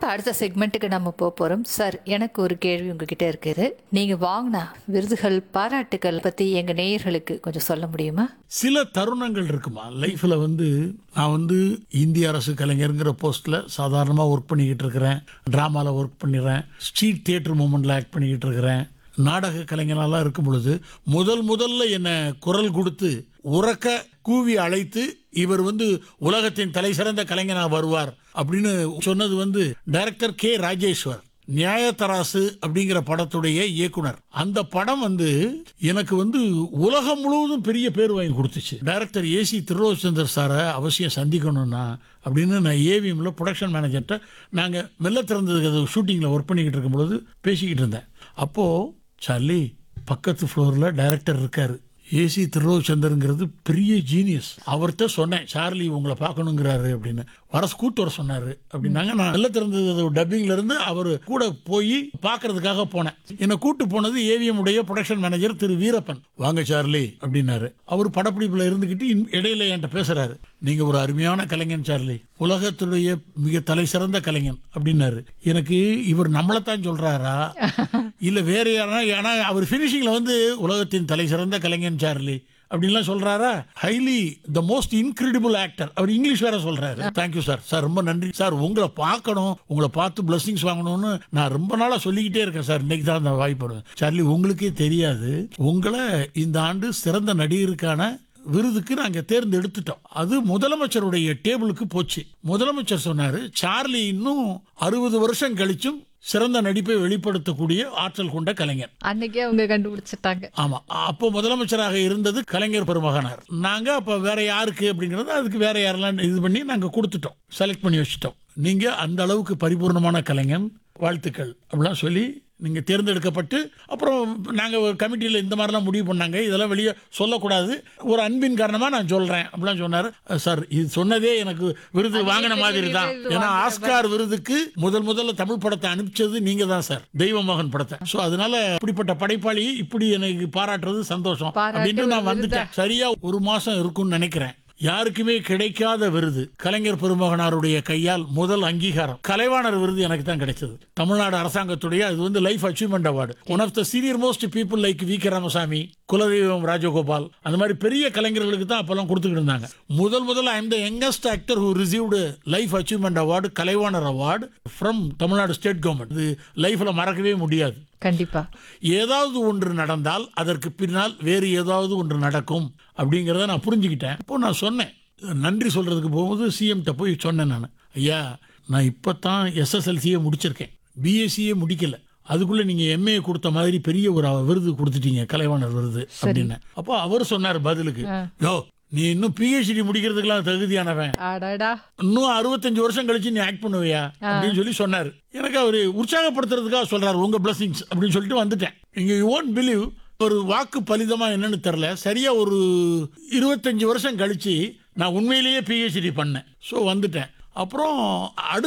இப்போ அடுத்த செக்மெண்ட்டுக்கு நம்ம போக போகிறோம் சார் எனக்கு ஒரு கேள்வி உங்ககிட்ட இருக்குது நீங்கள் வாங்கின விருதுகள் பாராட்டுகள் பற்றி எங்கள் நேயர்களுக்கு கொஞ்சம் சொல்ல முடியுமா சில தருணங்கள் இருக்குமா லைஃப்ல வந்து நான் வந்து இந்திய அரசு கலைஞருங்கிற போஸ்ட்ல சாதாரணமாக ஒர்க் பண்ணிக்கிட்டு இருக்கிறேன் ட்ராமாவில் ஒர்க் பண்ணிடுறேன் ஸ்ட்ரீட் தியேட்டர் மூமெண்ட்ல ஆக்ட் பண்ணிக்கிட்டு இருக்கிறேன் நாடக கலைஞனாலாம் இருக்கும் பொழுது முதல் முதல்ல என்னை குரல் கொடுத்து உறக்க கூவி அழைத்து இவர் வந்து உலகத்தின் தலை சிறந்த கலைஞனாக வருவார் அப்படின்னு சொன்னது வந்து டைரக்டர் கே ராஜேஸ்வர் நியாயத்தராசு அப்படிங்கிற படத்துடைய இயக்குனர் அந்த படம் வந்து எனக்கு வந்து உலகம் முழுவதும் பெரிய பேர் வாங்கி கொடுத்துச்சு டைரக்டர் ஏசி திருரோச்சந்தர் சாரை அவசியம் சந்திக்கணும்னா அப்படின்னு நான் ஏவிஎம்ல ப்ரொடக்ஷன் மேனேஜர்கிட்ட நாங்கள் மெல்ல திறந்தது ஷூட்டிங்கில் ஒர்க் பண்ணிக்கிட்டு இருக்கும் பொழுது பேசிக்கிட்டு இருந்தேன் அப்போது சார்லி பக்கத்து ஃப்ளோரில் டைரக்டர் இருக்காரு ஏசி திருரோச்சந்தருங்கிறது பெரிய ஜீனியஸ் அவர்கிட்ட சொன்னேன் சார்லி உங்களை பார்க்கணுங்கிறாரு அப்படின்னு வர ஸ்கூட் வர சொன்னாரு அப்படின்னாங்க நான் நல்ல திறந்தது டப்பிங்ல இருந்து அவர் கூட போய் பார்க்கறதுக்காக போனேன் என்னை கூட்டு போனது ஏவிஎம் உடைய ப்ரொடக்ஷன் மேனேஜர் திரு வீரப்பன் வாங்க சார்லி அப்படின்னாரு அவர் படப்பிடிப்புல இருந்துகிட்டு இன்- இடையில என்கிட்ட பேசுறாரு நீங்க ஒரு அருமையான கலைஞன் சார்லி உலகத்துடைய மிக தலை சிறந்த கலைஞன் அப்படின்னாரு எனக்கு இவர் நம்மளைத்தான் சொல்றாரா இல்ல வேற யாரா ஏன்னா அவர் பினிஷிங்ல வந்து உலகத்தின் தலை சிறந்த கலைஞன் சார்லி அப்படின்லாம் சொல்றாரா highly the most incredible actor அவர் இங்கிலீஷ் வேற சொல்றாரு தேங்க்யூ சார் சார் ரொம்ப நன்றி சார் உங்களை பார்க்கணும் உங்களை பார்த்து பிளஸிங்ஸ் வாங்கணும்னு நான் ரொம்ப நாளா சொல்லிக்கிட்டே இருக்கேன் சார் இன்னைக்கு தான் அந்த வாய்ப்பு வருது. சார்லி உங்களுக்கே தெரியாது உங்களை இந்த ஆண்டு சிறந்த நடிகருக்கான விருதுக்கு நாங்க தேர்ந்தெடுத்துட்டோம் அது முதலமைச்சருடைய டேபிளுக்கு போச்சு முதலமைச்சர் சொன்னாரு சார்லி இன்னும் அறுபது வருஷம் கழிச்சும் சிறந்த நடிப்பை வெளிப்படுத்தக்கூடிய ஆற்றல் கொண்ட கலைஞர் அன்னைக்கே அவங்க கண்டுபிடிச்சிட்டாங்க ஆமா அப்போ முதலமைச்சராக இருந்தது கலைஞர் பெருமகனார் நாங்க அப்ப வேற யாருக்கு அப்படிங்கறது அதுக்கு வேற யாரெல்லாம் இது பண்ணி நாங்க கொடுத்துட்டோம் செலக்ட் பண்ணி வச்சுட்டோம் நீங்க அந்த அளவுக்கு பரிபூர்ணமான கலைஞன் வாழ்த்துக்கள் அப்படிலாம் சொல்லி நீங்க தேர்ந்தெடுக்கப்பட்டு அப்புறம் நாங்க ஒரு கமிட்டியில் இந்த மாதிரிலாம் முடிவு பண்ணாங்க இதெல்லாம் வெளியே சொல்லக்கூடாது ஒரு அன்பின் காரணமா நான் சொல்றேன் அப்படிலாம் சொன்னாரு சார் இது சொன்னதே எனக்கு விருது வாங்கின மாதிரி தான் ஏன்னா ஆஸ்கார் விருதுக்கு முதல் முதல்ல தமிழ் படத்தை அனுப்பிச்சது நீங்க தான் சார் தெய்வ மகன் படத்தை சோ அதனால இப்படிப்பட்ட படைப்பாளி இப்படி எனக்கு பாராட்டுறது சந்தோஷம் பாராட்டு அப்படின்னு நான் வந்துட்டேன் சரியா ஒரு மாசம் இருக்கும்னு நினைக்கிறேன் யாருக்குமே கிடைக்காத விருது கலைஞர் பெருமகனாருடைய கையால் முதல் அங்கீகாரம் கலைவாணர் விருது எனக்கு தான் கிடைச்சது தமிழ்நாடு அரசாங்கத்துடைய அது வந்து life achievement award one of the senior most people like V K Ramasamy Kuladeivam Rajagopal அந்த மாதிரி பெரிய கலைஞர்களுக்கு தான் அப்பெல்லாம் கொடுத்துக்கிட்டு இருந்தாங்க முதல் முதல்ல I'm the youngest actor who received life achievement award Kalaivanar award from Tamil Nadu state government இது லைஃப்ல மறக்கவே முடியாது கண்டிப்பா ஏதாவது ஒன்று நடந்தால் அதற்கு பின்னால் வேறு ஏதாவது ஒன்று நடக்கும் அப்படிங்கிறத நான் புரிஞ்சுக்கிட்டேன் இப்போ நான் சொன்னேன் நன்றி சொல்றதுக்கு போகும்போது சிஎம்கிட்ட போய் சொன்னேன் நான் ஐயா நான் இப்போ தான் எஸ்எஸ்எல்சியே முடிச்சிருக்கேன் பிஎஸ்சியே முடிக்கல அதுக்குள்ள நீங்க எம்ஏ கொடுத்த மாதிரி பெரிய ஒரு விருது கொடுத்துட்டீங்க கலைவாணர் விருது அப்படின்னு அப்போ அவர் சொன்னார் பதிலுக்கு யோ நீ இன்னும் பிஹெச்டி முடிக்கிறதுக்கெல்லாம் தகுதியானவன் அடடா இன்னும் அறுபத்தஞ்சு வருஷம் கழிச்சு நீ ஆக்ட் பண்ணுவியா அப்படின்னு சொல்லி சொன்னாரு எனக்கு அவரு உற்சாகப்படுத்துறதுக்காக சொல்றாரு உங்க பிளஸிங்ஸ் அப்படின்னு சொல்லிட்டு வந்துட்டேன் நீங்க யூ ஓன்ட் பிலீவ் ஒரு வாக்கு பலிதமா என்னன்னு தெரியல சரியா ஒரு இருபத்தஞ்சு வருஷம் கழிச்சு நான் உண்மையிலேயே பிஹெச்டி பண்ணேன் ஸோ வந்துட்டேன் அப்புறம் அடுத்த